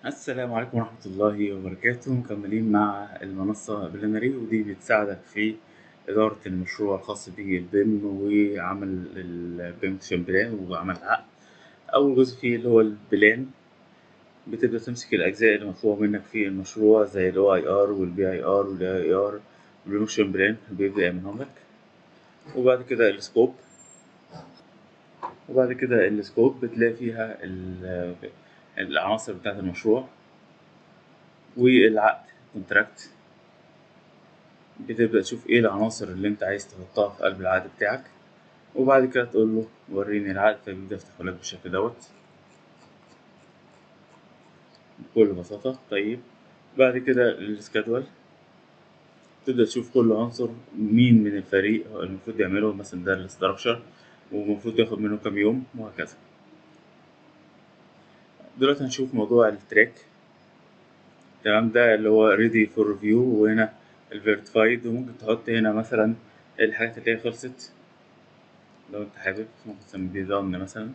السلام عليكم ورحمة الله وبركاته مكملين مع المنصة بلينري ودي بتساعدك في إدارة المشروع الخاص بالبيم وعمل البيمكشن بلان وعمل عقد أول جزء فيه اللي هو البلان بتبدأ تمسك الأجزاء اللي مطلوبة منك في المشروع زي ال OIR وال BIR وال IR والبيمكشن بلان بيبدأ يعملهم لك وبعد كده السكوب وبعد كده السكوب بتلاقي فيها ال- العناصر بتاعة المشروع والعقد كونتراكت بتبدأ تشوف ايه العناصر اللي انت عايز تحطها في قلب العقد بتاعك وبعد كده تقول له وريني العقد فبيبدأ يفتحه لك بالشكل دوت بكل بساطة طيب بعد كده السكادول تبدأ تشوف كل عنصر مين من الفريق هو المفروض يعمله مثلا ده الاستراكشر ومفروض ياخد منه كام يوم وهكذا دلوقتي هنشوف موضوع التراك تمام ده اللي هو ready for review وهنا الفيرتيفايد وممكن تحط هنا مثلا الحاجات اللي هي خلصت لو انت حابب ممكن تسمي دي done مثلا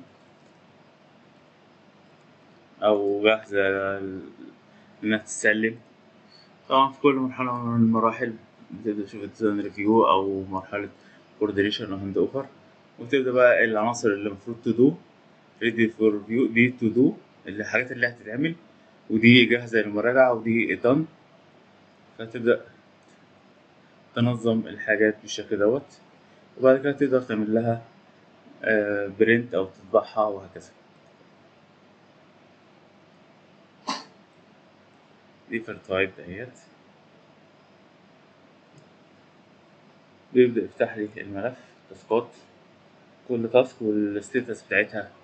او جاهزة ل- انها تتسلم طبعا في كل مرحلة من المراحل بتبدأ تشوف الديزاين ريفيو او مرحلة coordination او هاند اوفر وتبدأ بقى العناصر اللي المفروض تدو ready for review دي to do اللي الحاجات اللي هتتعمل ودي جاهزة للمراجعة ودي done فتبدأ تنظم الحاجات بالشكل دوت وبعد كده تقدر تعمل لها برنت أو تطبعها وهكذا دي فيرتايب دهيت بيبدأ يفتح لي الملف تاسكات كل تاسك والستيتس بتاعتها